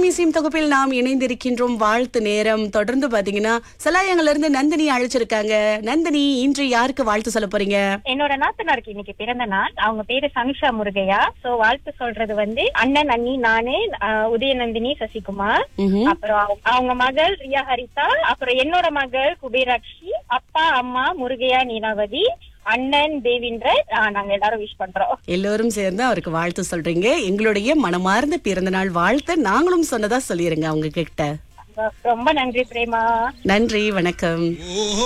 இசையும் தொகுப்பில் நாம் இணைந்திருக்கின்றோம் வாழ்த்து நேரம் தொடர்ந்து பாத்தீங்கன்னா சலாயங்கள்ல இருந்து நந்தினி அழைச்சிருக்காங்க நந்தினி இன்று யாருக்கு வாழ்த்து சொல்ல போறீங்க என்னோட நாத்தனாருக்கு இன்னைக்கு பிறந்த நாள் அவங்க பேரு சமிஷா முருகையா சோ வாழ்த்து சொல்றது வந்து அண்ணன் அண்ணி நானு ஆஹ், உதயநந்தினி சசிகுமார் ம்ஹும். அப்புறம் அவங்க- அவங்க மகள் ரியா ஹரிதா அப்புறம் என்னோட மகள் குபேராட்சி அப்பா அம்மா முருகையா நீலாவதி அண்ணன் தேவின்றர் ஆஹ், நாங்க எல்லாரும் விஷ் பண்றோம் எல்லோரும் சேர்ந்து அவருக்கு வாழ்த்து சொல்றீங்க எங்களுடைய மனமார்ந்த பிறந்த நாள் வாழ்த்து நாங்களும் சொன்னதா சொல்லிருங்க அவங்க கிட்ட ரொம்ப நன்றி பிரேமா நன்றி வணக்கம் ஓஹோ